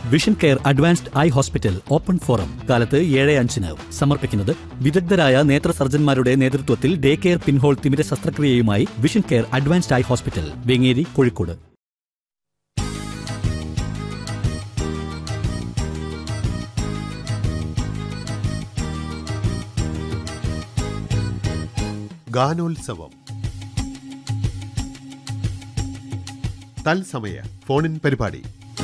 Vision care advanced eye hospital open forum കാലത്ത് ഏഴ് അഞ്ചിന് സമർപ്പിക്കുന്നത് വിദഗ്ധരായ നേത്ര സർജന്മാരുടെ നേതൃത്വത്തിൽ ഡേ കെയർ പിൻഹോൾ തിമിര ശസ്ത്രക്രിയയുമായി vision care advanced eye hospital Vengeri Kozhikode ഗാനോത്സവം തത്സമയ ഫോണിൻ പരിപാടി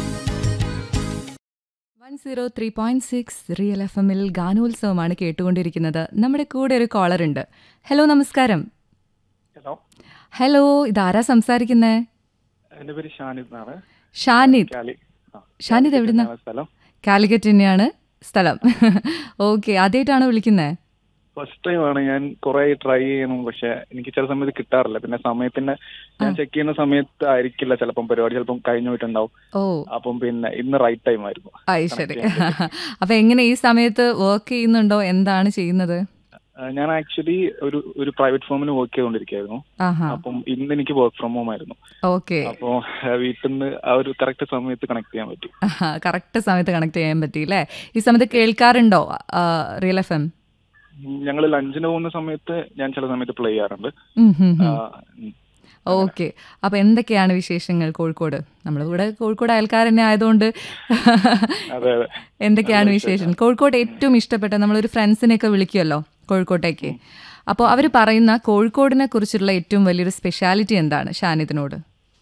one zero three point six real F എമ്മിൽ ഗാനോത്സവമാണ് കേട്ടുകൊണ്ടിരിക്കുന്നത് നമ്മുടെ കൂടെ ഒരു കോളർ ഉണ്ട് ഹലോ നമസ്കാരം ഹലോ ഹലോ ഇതാരാ സംസാരിക്കുന്നേ എന്റെ പേര് ഷാനിദ് എന്നാണ് ഷാനിദ് കാലി ആ, ഷാനിദ് എവിടുന്നാ? ആണ് സ്ഥലം കാലിക്കറ്റ് തന്നെയാണ് സ്ഥലം ഓക്കെ ആദ്യമായിട്ടാണോ വിളിക്കുന്നത് ഫസ്റ്റ് ടൈം ആണ് ഞാൻ കുറെ ട്രൈ ചെയ്യണം പക്ഷെ എനിക്ക് ചില സമയത്ത് കിട്ടാറില്ല പിന്നെ സമയത്തിന്റെ ഞാൻ ചെക്ക് ചെയ്യുന്ന സമയത്ത് ആയിരിക്കില്ല ചിലപ്പം പരിപാടി ചിലപ്പം കഴിഞ്ഞു പോയിട്ടുണ്ടാവും ഓ അപ്പം പിന്നെ ഇന്ന് റൈറ്റ് ടൈം ആയിരുന്നു അത് ശരി അപ്പൊ എങ്ങനെ ഈ സമയത്ത് വർക്ക് ചെയ്യുന്നുണ്ടോ എന്താണ് ചെയ്യുന്നത് ആ, ഞാൻ ആക്ച്വലി ഒരു ഒരു പ്രൈവറ്റ് ഫേമിന് വർക്ക് ചെയ്തുകൊണ്ടിരിക്കുകയായിരുന്നു ആഹാ അപ്പം ഇന്ന് എനിക്ക് വർക്ക് ഫ്രം ഹോം ആയിരുന്നു ഓക്കെ അപ്പോ വീട്ടിൽ നിന്ന് ആ ഒരു കറക്റ്റ് സമയത്ത് കണക്ട് ചെയ്യാൻ പറ്റി കറക്റ്റ് സമയത്ത് കണക്ട് ചെയ്യാൻ പറ്റി അല്ലേ ഈ സമയത്ത് കേൾക്കാറുണ്ടോ റിയൽ എഫ് എം ഞങ്ങൾ ലഞ്ചിന് പോകുന്ന സമയത്ത് ഞാൻ ചില സമയത്ത് പ്ലേ ചെയ്യാറുണ്ട് ആ, ഉം. ഓക്കെ അപ്പൊ എന്തൊക്കെയാണ് വിശേഷങ്ങൾ കോഴിക്കോട് നമ്മളിവിടെ കോഴിക്കോട് അയൽക്കാർ തന്നെ ആയതുകൊണ്ട് അതെ അതെ എന്തൊക്കെയാണ് വിശേഷം കോഴിക്കോട് ഏറ്റവും ഇഷ്ടപ്പെട്ട നമ്മളൊരു ഫ്രണ്ട്സിനെയൊക്കെ വിളിക്കുമല്ലോ കോഴിക്കോട്ടേക്ക് അപ്പോൾ അവർ പറയുന്ന കോഴിക്കോടിനെ കുറിച്ചുള്ള ഏറ്റവും വലിയൊരു സ്പെഷ്യാലിറ്റി എന്താണ് ഷാനിദിനോട്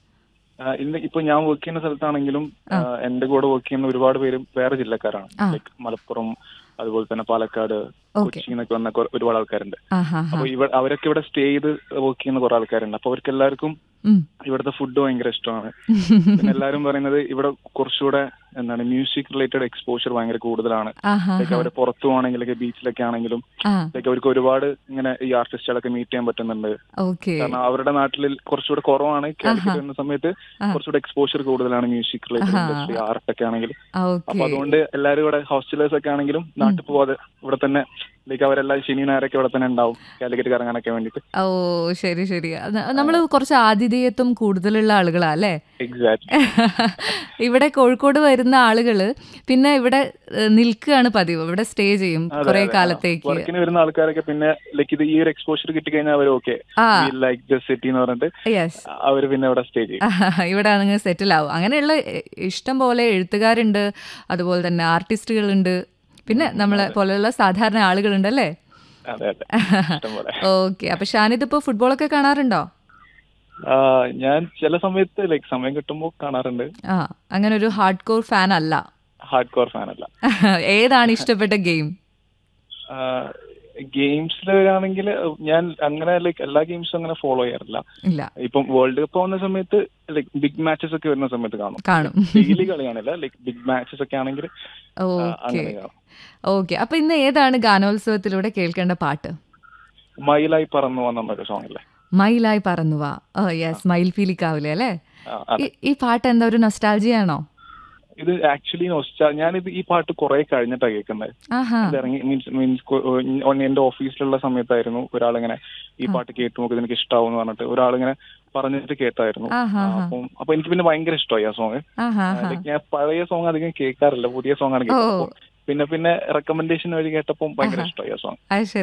ആ, ഇന്ന് ഇപ്പൊ ഞാൻ വർക്ക് ചെയ്യുന്ന സ്ഥലത്താണെങ്കിലും ആ, എന്റെ കൂടെ വർക്ക് ചെയ്യുന്ന ഒരുപാട് പേര് വേറെ ജില്ലക്കാരാണ് ലൈക്ക് മലപ്പുറം അതുപോലെ തന്നെ പാലക്കാട് കൊച്ചി എന്നൊക്കെ വന്ന കുറെ- ഒരുപാട് ആൾക്കാരുണ്ട് ആഹാ അപ്പൊ ഇവ അവരൊക്കെ ഇവിടെ സ്റ്റേ ചെയ്ത് വർക്ക് ചെയ്യുന്ന കുറെ ആൾക്കാരുണ്ട് അപ്പൊ അവർക്ക് എല്ലാവർക്കും ഉം. ഇവിടുത്തെ ഫുഡ് ഭയങ്കര ഇഷ്ടമാണ് പിന്നെ എല്ലാവരും പറയുന്നത് ഇവിടെ കുറച്ചുകൂടെ എന്താണ് മ്യൂസിക് റിലേറ്റഡ് എക്സ്പോഷർ ഭയങ്കര കൂടുതലാണ് ആഹാ ലൈക്ക് അവര് പുറത്തു പോകണമെങ്കിലൊക്കെ ബീച്ചിലൊക്കെ ആണെങ്കിലും ആ ലൈക്ക് അവർക്ക് ഒരുപാട് ഇങ്ങനെ ഈ ആർട്ടിസ്റ്റുകളൊക്കെ മീറ്റ് ചെയ്യാൻ പറ്റുന്നുണ്ട് ഓക്കെ കാരണം അവരുടെ നാട്ടിൽ കുറച്ചുകൂടെ കുറവാണ് കാലിക്കറ്റ് എന്ന സമയത്ത് കുറച്ചുകൂടെ എക്സ്പോഷർ കൂടുതലാണ് മ്യൂസിക് റിലേറ്റഡ് ഇൻഡസ്ട്രി ആർട്ടൊക്കെ ആണെങ്കിലും അപ്പൊ ഓക്കെ അതുകൊണ്ട് എല്ലാവരും ഇവിടെ ഹോസ്റ്റലേഴ്സ് ഒക്കെ ആണെങ്കിലും നാട്ടിൽ പോവാതെ ഇവിടെ തന്നെ ലൈക്ക് അവരെല്ലാം ശനി ഞായറൊക്കെ ഇവിടെ തന്നെ ഉണ്ടാവും കാലിക്കറ്റ് കറങ്ങാനൊക്കെ വേണ്ടിട്ട് ഓ ശരി ശരി നമ്മൾ കുറച്ച് ആതിഥേയത്വം കൂടുതലുള്ള ആളുകളാ അല്ലേ എക്സാക്ട് ഇവിടെ കോഴിക്കോട് വരുന്ന ആളുകള് പിന്നെ ഇവിടെ ഏഹ്, നിൽക്കുകയാണ് പതിവ് ഇവിടെ സ്റ്റേ ചെയ്യും കുറെ കാലത്തേക്ക് വർക്കിന് വരുന്ന ആൾക്കാരൊക്കെ പിന്നെ ലൈക്ക് ഇത് ഈ ഒരു എക്സ്പോഷർ കിട്ടിക്കഴിഞ്ഞാൽ അവർ ഓക്കെ ആ. ലൈക്ക് ദ സിറ്റി എന്ന് പറഞ്ഞിട്ട് യെസ് അവർ പിന്നെ ഇവിടെ സ്റ്റേ ചെയ്യും ഇവിടെ നിങ്ങൾ സെറ്റിൽ ആവും അങ്ങനെയുള്ള എ- ഇഷ്ടം പോലെ എഴുത്തുകാരുണ്ട് അതുപോലെ തന്നെ ആർട്ടിസ്റ്റുകളുണ്ട് പിന്നെ നമ്മളെ പോലെയുള്ള സാധാരണ ആളുകളുണ്ട് അല്ലേ അതെ അതെ ഇഷ്ടംപോലെ ഓക്കെ അപ്പൊ ഷാനിദ് ഇപ്പൊ ഫുട്ബോളൊക്കെ കാണാറുണ്ടോ ആ, ഞാൻ ചില സമയത്ത് ലൈക്ക് സമയം കിട്ടുമ്പോൾ കാണാറുണ്ട് ആ അങ്ങനെ ഒരു ഹാർഡ് കോർ ഫാൻ അല്ല ഹാർഡ് കോർ ഫാൻ അല്ല ഏതാണ് ഇഷ്ടപ്പെട്ട ഗെയിം ഗെയിംസിൽ വരികയാണെങ്കിൽ ഞാൻ അങ്ങനെ ലൈക്ക് എല്ലാ ഗെയിംസും അങ്ങനെ ഫോളോ ചെയ്യാറില്ല ഇല്ല ഇപ്പം വേൾഡ് കപ്പ് വന്ന സമയത്ത് ലൈക്ക് ബിഗ് മാച്ചസ് ഒക്കെ വരുന്ന സമയത്ത് കാണും കാണും ഡെയിലി കളിയാണില്ല ലൈക്ക് ബിഗ് മാച്ചസ് ഒക്കെ ആണെങ്കിൽ ഓക്കെ അങ്ങനെ കാണും ഓക്കെ അപ്പൊ ഇന്ന് ഏതാണ് ഗാനോത്സവത്തിലൂടെ കേൾക്കേണ്ട പാട്ട് മയിലായി പറന്നു വന്ന ഒരു സോങ് അല്ലേ മയിലായി പറന്നുവാ ഓ യെസ് മയിൽ പീലിക്കാവില്ലേ അല്ലേ ആ, അതെ. ഈ- ഈ പാട്ട് എന്താ ഒരു നൊസ്റ്റാൾജിയാണോ ഇത് ആക്ച്വലി ഞാനിത് ഈ പാട്ട് കുറെ കഴിഞ്ഞിട്ടാണ് കേൾക്കുന്നത് ആഹാ ഇത് ഇറങ്ങി മീൻസ് മീൻസ് എന്റെ ഓഫീസിലുള്ള സമയത്തായിരുന്നു ഒരാളിങ്ങനെ ഈ പാട്ട് കേട്ടു നോക്കി എനിക്ക് ഇഷ്ടാവും എന്ന് പറഞ്ഞിട്ട് ഒരാളിങ്ങനെ പറഞ്ഞിട്ട് കേട്ടായിരുന്നു ആഹാ, ആ, അപ്പം അപ്പൊ എനിക്ക് പിന്നെ ഭയങ്കര ഇഷ്ടമായി ആ സോങ് ആഹാ ലൈക്ക് ഞാൻ പഴയ സോങ് അധികം കേൾക്കാറില്ല പുതിയ സോങ് ആണ് കേൾക്കുന്നത് ഓ. അപ്പൊ പിന്നെ പിന്നെ റെക്കമെൻഡേഷൻ വഴി കേട്ടപ്പോൾ ഭയങ്കര ഇഷ്ടമായി ആ സോങ് അത് ശരി